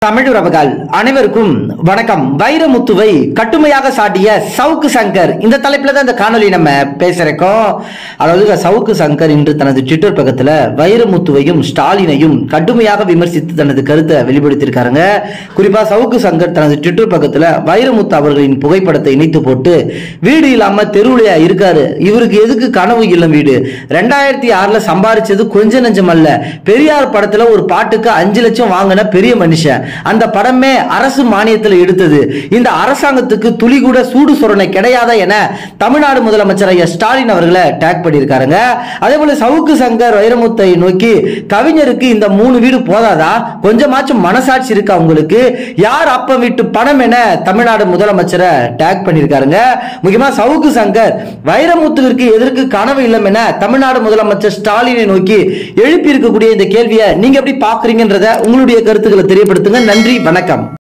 தமிழ் உறவுகள் அனைவருக்கும் வணக்கம் வைரமுத்துவை கட்டுமையாக சாட்டிய சவுக்கு சங்கர் இந்த தலைப்புல தான் இந்த காணொலி நம்ம பேசுறோம் அதாவது சவுக்கு சங்கர் இன்று தனது ட்விட்டர் பக்கத்துல வைரமுத்துவையும் ஸ்டாலினையும் கடுமையாக விமர்சித்து தனது கருத்தை வெளிப்படுத்தியிருக்காருங்க குறிப்பா சவுக்கு சங்கர் தனது ட்விட்டர் பக்கத்துல வைரமுத்து அவர்களின் புகைப்படத்தை இணைத்து போட்டு வீடு இல்லாம தெருவுலையா இருக்காரு இவருக்கு எதுக்கு கனவு இல்லம் வீடு ரெண்டாயிரத்தி ஆறுல சம்பாரிச்சது கொஞ்ச நஞ்சம் அல்ல பெரியார் படத்துல ஒரு பாட்டுக்கு அஞ்சு லட்சம் வாங்கின பெரிய மனுஷன் அந்த படமே அரசு மானியத்தில் எடுத்தது இந்த அரசாங்கத்துக்கு துளி கூட சூடு சொரணை கிடையாதா என தமிழ்நாடு முதலமைச்சர் ஐயா ஸ்டாலின் அவர்களை டேக் பண்ணியிருக்காருங்க அதே போல சவுக்கு சங்கர் வைரமுத்தை நோக்கி கவிஞருக்கு இந்த மூணு வீடு போதாதா கொஞ்சமாச்சும் மனசாட்சி இருக்கா உங்களுக்கு யார் அப்ப வீட்டு பணம் என தமிழ்நாடு முதலமைச்சரை டேக் பண்ணியிருக்காருங்க முக்கியமா சவுக்கு சங்கர் வைரமுத்துவிற்கு எதற்கு கனவு இல்லம் என தமிழ்நாடு முதலமைச்சர் ஸ்டாலினை நோக்கி எழுப்பி இருக்கக்கூடிய இந்த கேள்வியை நீங்க எப்படி பாக்குறீங்கன்றத உங்களுடைய கருத்துக்களை தெரியப்படுத்துங்க நன்றி வணக்கம்